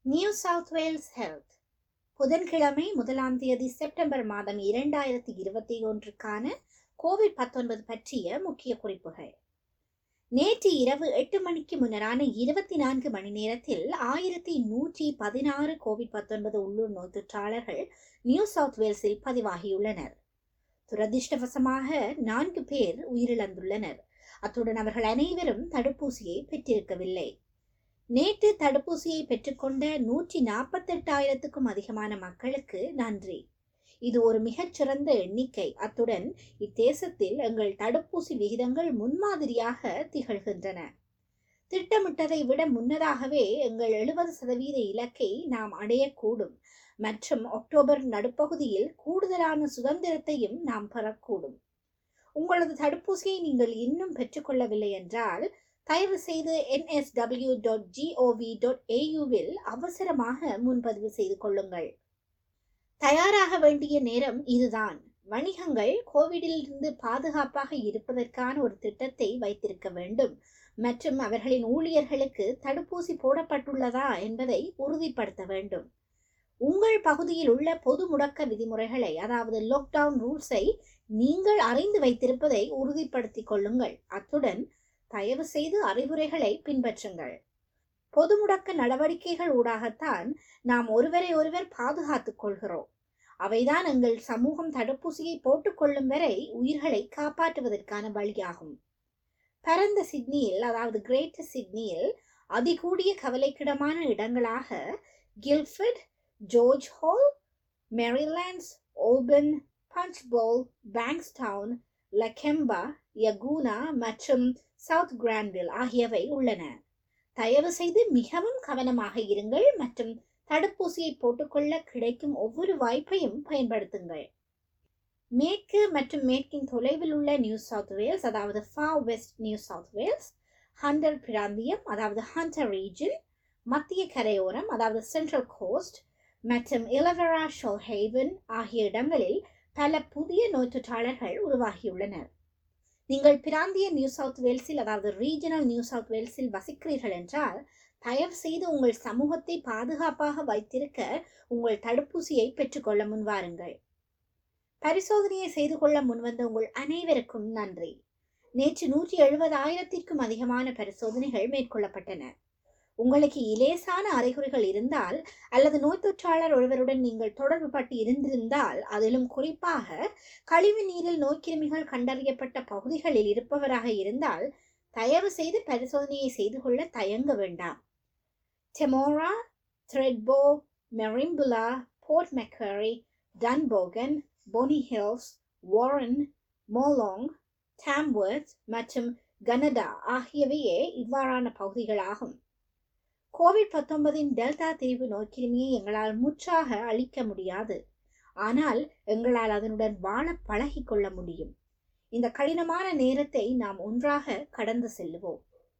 new South Wales health புதன்கிழமை முதலாம் தேதி செப்டம்பர் மாதம் இரண்டாயிரத்தி இருபத்தி ஒன்றுக்கான கோவிட் பத்தொன்பது பற்றிய முக்கிய குறிப்புகள் நேற்று இரவு எட்டு மணிக்கு முன்னரான இருபத்தி நான்கு மணி நேரத்தில் ஆயிரத்தி நூற்றி பதினாறு கோவிட் பத்தொன்பது உள்ளூர் நோய் தொற்றாளர்கள் நியூ சவுத் வேல்ஸில் பதிவாகியுள்ளனர் துரதிர்ஷ்டவசமாக நான்கு பேர் உயிரிழந்துள்ளனர் அத்துடன் அவர்கள் அனைவரும் தடுப்பூசியை பெற்றிருக்கவில்லை நேற்று தடுப்பூசியை பெற்றுக்கொண்ட நூற்றி நாற்பத்தெட்டாயிரத்துக்கும் அதிகமான மக்களுக்கு நன்றி இது ஒரு மிகச்சிறந்த எண்ணிக்கை அத்துடன் இத்தேசத்தில் எங்கள் தடுப்பூசி விகிதங்கள் முன்மாதிரியாக திகழ்கின்றன திட்டமிட்டதை விட முன்னதாகவே எங்கள் எழுபது சதவீத இலக்கை நாம் அடையக்கூடும் மற்றும் அக்டோபர் நடுப்பகுதியில் கூடுதலான சுதந்திரத்தையும் நாம் பெறக்கூடும் உங்களது தடுப்பூசியை நீங்கள் இன்னும் பெற்றுக்கொள்ளவில்லை என்றால் தயவு செய்து என்எஸ்டபிள்யூ டாட் ஜிஓவி டாட் ஏயுவில் அவசரமாக முன்பதிவு செய்து கொள்ளுங்கள் தயாராக வேண்டிய நேரம் இதுதான் வணிகங்கள் கோவிடிலிருந்து பாதுகாப்பாக இருப்பதற்கான ஒரு திட்டத்தை வைத்திருக்க வேண்டும் மற்றும் அவர்களின் ஊழியர்களுக்கு தடுப்பூசி போடப்பட்டுள்ளதா என்பதை உறுதிப்படுத்த வேண்டும் உங்கள் பகுதியில் உள்ள பொது முடக்க விதிமுறைகளை அதாவது லாக்டவுன் ரூல்ஸை நீங்கள் அறிந்து வைத்திருப்பதை உறுதிப்படுத்திக் கொள்ளுங்கள் அத்துடன் தயவு செய்து அறிவுரைகளை பின்பற்றுங்கள் பொது முடக்க நடவடிக்கைகள் ஊடாகத்தான் நாம் ஒருவரை ஒருவர் பாதுகாத்துக் கொள்கிறோம் அவைதான் எங்கள் சமூகம் தடுப்பூசியை போட்டுக்கொள்ளும் வரை உயிர்களை காப்பாற்றுவதற்கான வழியாகும் பரந்த சிட்னியில் அதாவது கிரேட்டர் சிட்னியில் அதிகூடிய கவலைக்கிடமான இடங்களாக Guildford George Hall Merrylands Auburn Punchbowl Bankstown Lakemba Yagoona மற்றும் சவுத் கிராண்டில் ஆகியவை உள்ளன தயவு செய்து மிகவும் கவனமாக இருங்கள் மற்றும் தடுப்பூசியை போட்டுக்கொள்ள கிடைக்கும் ஒவ்வொரு வாய்ப்பையும் பயன்படுத்துங்கள் மேற்கு மற்றும் மேற்கின் தொலைவில் உள்ள நியூ சவுத் வேல்ஸ் அதாவது Far West New South Wales Hunter பிராந்தியம் அதாவது ஹண்டர் ரீஜன் மத்திய கரையோரம் அதாவது சென்ட்ரல் கோஸ்ட் மற்றும் இலவரா ஷோல்ஹேவன் ஆகிய இடங்களில் பல புதிய நோய் தொற்றாளர்கள் உருவாகியுள்ளனர் நீங்கள் பிராந்திய நியூ சவுத் வேல்ஸில் அதாவது ரீஜனல் நியூ சவுத் வேல்ஸில் வசிக்கிறீர்கள் என்றால் தயவு செய்து உங்கள் சமூகத்தை பாதுகாப்பாக வைத்திருக்க உங்கள் தடுப்பூசியை பெற்றுக்கொள்ள முன்வாருங்கள் பரிசோதனையை செய்து கொள்ள முன்வந்த உங்கள் அனைவருக்கும் நன்றி நேற்று நூற்றி எழுபதாயிரத்திற்கும் அதிகமான பரிசோதனைகள் மேற்கொள்ளப்பட்டன உங்களுக்கு இலேசான அறிகுறிகள் இருந்தால் அல்லது நோய் தொற்றாளர் ஒருவருடன் நீங்கள் தொடர்பு பட்டு இருந்திருந்தால் அதிலும் குறிப்பாக கழிவு நீரில் நோய்க்கிருமிகள் கண்டறியப்பட்ட பகுதிகளில் இருப்பவராக இருந்தால் தயவு செய்து பரிசோதனையை செய்து கொள்ள தயங்க வேண்டாம் Temora Thredbo Merimbula Port Macquarie Dunbogan Bonny Hills Warren Molong Tamworth மற்றும் கனடா ஆகியவையே இவ்வாறான பகுதிகளாகும் கோவிட் பத்தொன்பதின் டெல்டா திரிவு நோய்க்கிருமியை எங்களால் முற்றாக அழிக்க முடியாது ஆனால் எங்களால் அதனுடன் வாழ பழகிக் கொள்ள முடியும் இந்த கடினமான நேரத்தை நாம் ஒன்றாக கடந்து செல்லுவோம்